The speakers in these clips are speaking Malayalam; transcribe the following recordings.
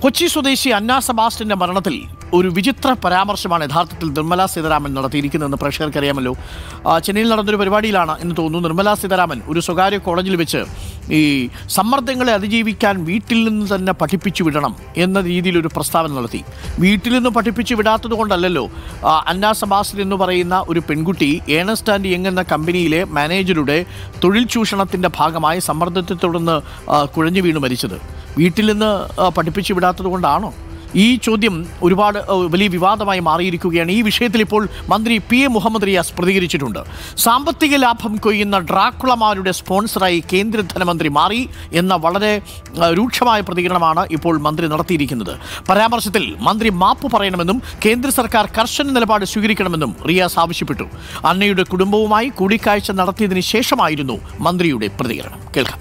കൊച്ചി സ്വദേശി അന്ന സെബാസ്റ്റിന്റെ മരണത്തിൽ ഒരു വിചിത്ര പരാമർശമാണ് യഥാർത്ഥത്തിൽ നിർമ്മല സീതാരാമൻ നടത്തിയിരിക്കുന്നതെന്ന് പ്രേക്ഷകർക്കറിയാമല്ലോ ആ, ചെന്നൈയിൽ നടന്നൊരു പരിപാടിയിലാണ് എന്ന് തോന്നുന്നു നിർമ്മല സീതാരാമൻ ഒരു സ്വകാര്യ കോളേജിൽ വെച്ച് ഈ സമ്മർദ്ദങ്ങളെ അതിജീവിക്കാൻ വീട്ടിൽ നിന്ന് തന്നെ പഠിപ്പിച്ചു വിടണം എന്ന രീതിയിലൊരു പ്രസ്താവന നടത്തി വീട്ടിൽ നിന്ന് പഠിപ്പിച്ചു വിടാത്തത് കൊണ്ടല്ലല്ലോ ആ, അന്ന സെബാസ്റ്റിൻ എന്ന് പറയുന്ന ഒരു പെൺകുട്ടി ഏണസ്റ്റ് ആൻഡ് യങ് എന്ന കമ്പനിയിലെ മാനേജറുടെ തൊഴിൽ ചൂഷണത്തിന്റെ ഭാഗമായി സമ്മർദ്ദത്തെ തുടർന്ന് ആ, കുഴഞ്ഞു വീണ് മരിച്ചത് വീട്ടിൽ നിന്ന് ആ, പഠിപ്പിച്ചു വിടാത്തത് കൊണ്ടാണോ ഈ ചോദ്യം ഒരുപാട് ആ, വലിയ വിവാദമായി മാറിയിരിക്കുകയാണ് ഈ വിഷയത്തിൽ ഇപ്പോൾ മന്ത്രി പി എ മുഹമ്മദ് റിയാസ് പ്രതികരിച്ചിട്ടുണ്ട് സാമ്പത്തിക ലാഭം കൊയ്യുന്ന ഡ്രാക്കുളമാരുടെ സ്പോൺസറായി കേന്ദ്ര ധനമന്ത്രി മാറി എന്ന വളരെ ആ, രൂക്ഷമായ പ്രതികരണമാണ് ഇപ്പോൾ മന്ത്രി നടത്തിയിരിക്കുന്നത് പരാമർശത്തിൽ മന്ത്രി മാപ്പ് പറയണമെന്നും കേന്ദ്ര സർക്കാർ കർശന നിലപാട് സ്വീകരിക്കണമെന്നും റിയാസ് ആവശ്യപ്പെട്ടു അന്നയുടെ കുടുംബവുമായി കൂടിക്കാഴ്ച നടത്തിയതിന് ശേഷമായിരുന്നു മന്ത്രിയുടെ പ്രതികരണം കേൾക്കാം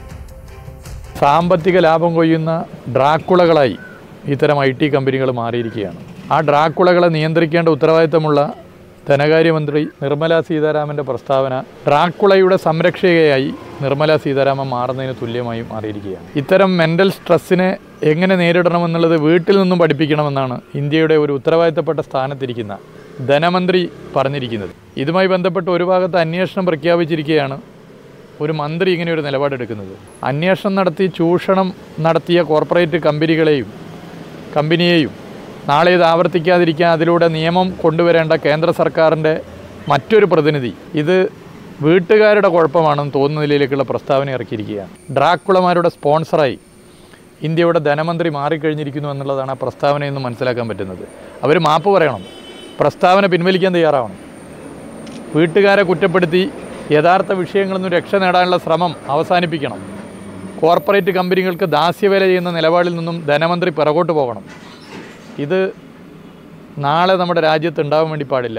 സാമ്പത്തിക ലാഭം കൊയ്യുന്ന ഡ്രാക്കുളകളായി ഇത്തരം ഐ ടി കമ്പനികൾ മാറിയിരിക്കുകയാണ് ആ ഡ്രാക്കുളകളെ നിയന്ത്രിക്കേണ്ട ഉത്തരവാദിത്തമുള്ള ധനകാര്യമന്ത്രി നിർമ്മല സീതാരാമൻ്റെ പ്രസ്താവന ഡ്രാക്കുളയുടെ സംരക്ഷകയായി നിർമ്മല സീതാരാമൻ മാറുന്നതിന് തുല്യമായി മാറിയിരിക്കുകയാണ് ഇത്തരം മെൻ്റൽ സ്ട്രെസ്സിനെ എങ്ങനെ നേരിടണമെന്നുള്ളത് വീട്ടിൽ നിന്നും പഠിപ്പിക്കണമെന്നാണ് ഇന്ത്യയുടെ ഒരു ഉത്തരവാദിത്തപ്പെട്ട സ്ഥാനത്തിരിക്കുന്ന ധനമന്ത്രി പറഞ്ഞിരിക്കുന്നത് ഇതുമായി ബന്ധപ്പെട്ട് ഒരു ഭാഗത്ത് അന്വേഷണം പ്രഖ്യാപിച്ചിരിക്കുകയാണ് ഒരു മന്ത്രി ഇങ്ങനെ ഒരു നിലപാടെടുക്കുന്നത് അന്വേഷണം നടത്തി ചൂഷണം നടത്തിയ കോർപ്പറേറ്റ് കമ്പനികളെയും കമ്പനിയെയും നാളെ ഇത് ആവർത്തിക്കാതിരിക്കാൻ അതിലൂടെ നിയമം കൊണ്ടുവരേണ്ട കേന്ദ്ര സർക്കാരിൻ്റെ മറ്റൊരു പ്രതിനിധി ഇത് വീട്ടുകാരുടെ കുഴപ്പമാണെന്ന് തോന്നുന്ന നിലയിലേക്കുള്ള പ്രസ്താവന ഇറക്കിയിരിക്കുകയാണ് ഡ്രാക്കുളമാരുടെ സ്പോൺസറായി ഇന്ത്യയുടെ ധനമന്ത്രി മാറിക്കഴിഞ്ഞിരിക്കുന്നു എന്നുള്ളതാണ് ആ പ്രസ്താവനയെന്ന് മനസ്സിലാക്കാൻ പറ്റുന്നത് അവർ മാപ്പ് പറയണം പ്രസ്താവന പിൻവലിക്കാൻ തയ്യാറാവണം വീട്ടുകാരെ കുറ്റപ്പെടുത്തി യഥാർത്ഥ വിഷയങ്ങളിൽ നിന്ന് രക്ഷ നേടാനുള്ള ശ്രമം അവസാനിപ്പിക്കണം കോർപ്പറേറ്റ് കമ്പനികൾക്ക് ദാസ്യവേല ചെയ്യുന്ന നിലപാടിൽ നിന്നും ധനമന്ത്രി പിറകോട്ട് പോകണം ഇത് നാളെ നമ്മുടെ രാജ്യത്ത് ഉണ്ടാവാൻ വേണ്ടി പാടില്ല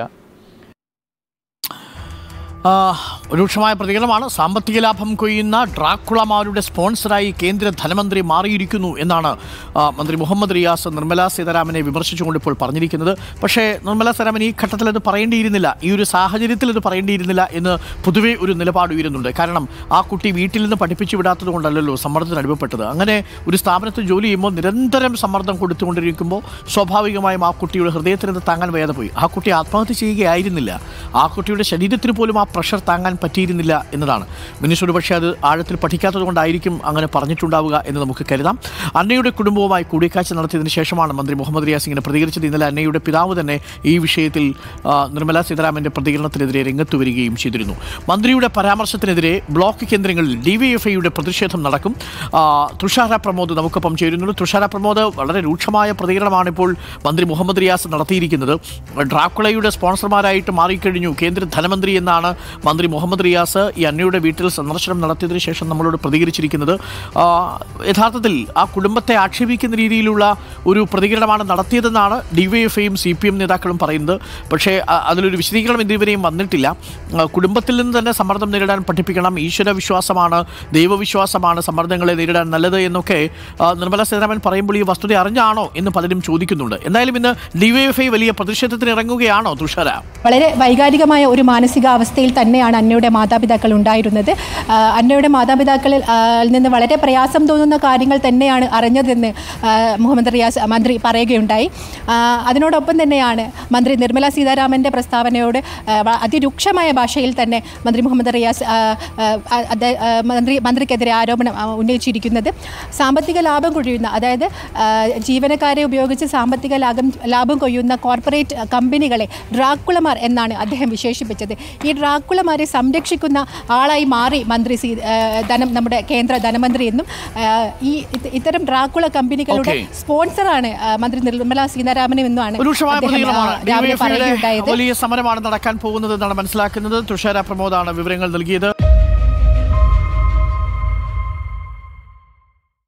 ആ, രൂക്ഷമായ പ്രതികരണമാണ് സാമ്പത്തിക ലാഭം കൊയ്യുന്ന ഡ്രാക്കുളമാരുടെ സ്പോൺസറായി കേന്ദ്ര ധനമന്ത്രി മാറിയിരിക്കുന്നു എന്നാണ് ആ, മന്ത്രി മുഹമ്മദ് റിയാസ് നിർമ്മലാ സീതാരാമനെ വിമർശിച്ചുകൊണ്ട് ഇപ്പോൾ പറഞ്ഞിരിക്കുന്നത് പക്ഷേ നിർമ്മലാ സീതാരാമൻ ഈ ഘട്ടത്തിൽ അത് പറയേണ്ടിയിരുന്നില്ല ഈ ഒരു സാഹചര്യത്തിൽ അത് പറയേണ്ടിയിരുന്നില്ല എന്ന് പൊതുവെ ഒരു നിലപാട് ഉയരുന്നുണ്ട് കാരണം ആ കുട്ടി വീട്ടിൽ നിന്ന് പഠിപ്പിച്ചു വിടാത്തത് കൊണ്ടല്ലല്ലോ സമ്മർദ്ദത്തിന് അടിമപ്പെട്ടത് അങ്ങനെ ഒരു സ്ഥാപനത്തിൽ ജോലി ചെയ്യുമ്പോൾ നിരന്തരം സമ്മർദ്ദം കൊടുത്തുകൊണ്ടിരിക്കുമ്പോൾ സ്വാഭാവികമായും ആ കുട്ടിയുടെ ഹൃദയത്തിന് അത് താങ്ങാൻ വയ്യാതെ പോയി ആ കുട്ടി ആത്മഹത്യ ചെയ്യുകയായിരുന്നില്ല ആ കുട്ടിയുടെ ശരീരത്തിന് പോലും ആ പ്രഷർ താങ്ങാൻ പറ്റിയിരുന്നില്ല എന്നതാണ് മിനിസ്റ്റർ പക്ഷേ അത് ആഴത്തിൽ പഠിക്കാത്തത് കൊണ്ടായിരിക്കും അങ്ങനെ പറഞ്ഞിട്ടുണ്ടാവുക എന്ന് നമുക്ക് കരുതാം അന്നയുടെ കുടുംബവുമായി കൂടിക്കാഴ്ച നടത്തിയതിനു ശേഷമാണ് മന്ത്രി മുഹമ്മദ് റിയാസ് ഇങ്ങനെ പ്രതികരിച്ചത് ഇന്നലെ അന്നയുടെ പിതാവ് തന്നെ ഈ വിഷയത്തിൽ ആ, നിർമ്മല സീതാരാമന്റെ പ്രതികരണത്തിനെതിരെ രംഗത്ത് വരികയും ചെയ്തിരുന്നു മന്ത്രിയുടെ പരാമർശത്തിനെതിരെ ബ്ലോക്ക് കേന്ദ്രങ്ങളിൽ ഡിവൈഎഫ്ഐയുടെ പ്രതിഷേധം നടക്കും ആ, തുഷാര പ്രമോദ് നമുക്കൊപ്പം ചേരുന്നുണ്ട് തുഷാര പ്രമോദ് വളരെ രൂക്ഷമായ പ്രതികരണമാണ് ഇപ്പോൾ മന്ത്രി മുഹമ്മദ് റിയാസ് നടത്തിയിരിക്കുന്നത് ഡ്രാക്കുളയുടെ സ്പോൺസർമാരായിട്ട് മാറിക്കഴിഞ്ഞു കേന്ദ്ര ധനമന്ത്രി എന്നാണ് മന്ത്രി മുഹമ്മദ് റിയാസ് ഈ അന്നയുടെ വീട്ടിൽ സന്ദർശനം നടത്തിയതിനു ശേഷം നമ്മളോട് പ്രതികരിച്ചിരിക്കുന്നത് ആ, യഥാർത്ഥത്തിൽ ആ കുടുംബത്തെ ആക്ഷേപിക്കുന്ന രീതിയിലുള്ള ഒരു പ്രതികരണമാണ് നടത്തിയതെന്നാണ് ഡിവൈഎഫ്ഐയും സി പി എം നേതാക്കളും പറയുന്നത് പക്ഷേ ആ, അതിലൊരു വിശദീകരണം ഇതുവരെയും വന്നിട്ടില്ല ആ, കുടുംബത്തിൽ നിന്ന് തന്നെ സമ്മർദ്ദം നേരിടാൻ പഠിപ്പിക്കണം ഈശ്വര വിശ്വാസമാണ് ദൈവവിശ്വാസമാണ് സമ്മർദ്ദങ്ങളെ നേരിടാൻ നല്ലത് എന്നൊക്കെ ആ, നിർമ്മല സീതാരാമൻ പറയുമ്പോൾ ഈ വസ്തുത അറിഞ്ഞാണോ എന്ന് പലരും ചോദിക്കുന്നുണ്ട് എന്തായാലും ഇന്ന് ഡിവൈഎഫ്ഐ വലിയ പ്രതിഷേധത്തിന് ഇറങ്ങുകയാണോ തുഷാര വളരെ വൈകാരികമായ ഒരു മാനസികാവസ്ഥയിൽ തന്നെയാണ് അന്നയുടെ മാതാപിതാക്കൾ ഉണ്ടായിരുന്നത് ആ, അന്നയുടെ മാതാപിതാക്കളിൽ ആ, നിന്ന് വളരെ പ്രയാസം തോന്നുന്ന കാര്യങ്ങൾ തന്നെയാണ് അറിഞ്ഞതെന്ന് ആ, മുഹമ്മദ് റിയാസ് മന്ത്രി പറയുകയുണ്ടായി ആ, അതിനോടൊപ്പം തന്നെയാണ് മന്ത്രി നിർമ്മല സീതാരാമൻ്റെ പ്രസ്താവനയോട് ആ, വ- അതിരൂക്ഷമായ ഭാഷയിൽ തന്നെ മന്ത്രി മുഹമ്മദ് റിയാസ് ആ, ആ, അദ്ദേ- ആ, മന്ത്രി മന്ത്രിക്കെതിരെ ആരോപണം ആ, ഉന്നയിച്ചിരിക്കുന്നത് സാമ്പത്തിക ലാഭം കൊഴിയുന്ന അതായത് ആ, ജീവനക്കാരെ ഉപയോഗിച്ച് സാമ്പത്തിക ലാഭം ലാഭം കൊയ്യുന്ന കോർപ്പറേറ്റ് കമ്പനികളെ ഡ്രാക്കുളമാർ എന്നാണ് അദ്ദേഹം വിശേഷിപ്പിച്ചത് ഈ ഡ്രാക്കുളമാരെ സംരക്ഷിക്കുന്ന ആളായി മാറി മന്ത്രി സീ ആ, ധനം നമ്മുടെ കേന്ദ്ര ധനമന്ത്രി എന്നും ആ, ഈ ഇത് ഇത്തരം ഡ്രാക്കുള കമ്പനികളുടെ Okay. സ്പോൺസറാണ് ആ, മന്ത്രി നിർമ്മല സീതാരാമനും എന്നുമാണ് രൂക്ഷമായ അദ്ദേഹം, ആ, പ്രതികരണമാണ് രാവിലെ ഡിവൈഎഫ്ഐയുടെ പറയുകയുണ്ടായത് വലിയ സമരമാണ് നടക്കാൻ പോകുന്നത് എന്നാണ് മനസ്സിലാക്കുന്നത് തുഷാര പ്രമോദാണ് വിവരങ്ങൾ നൽകിയത്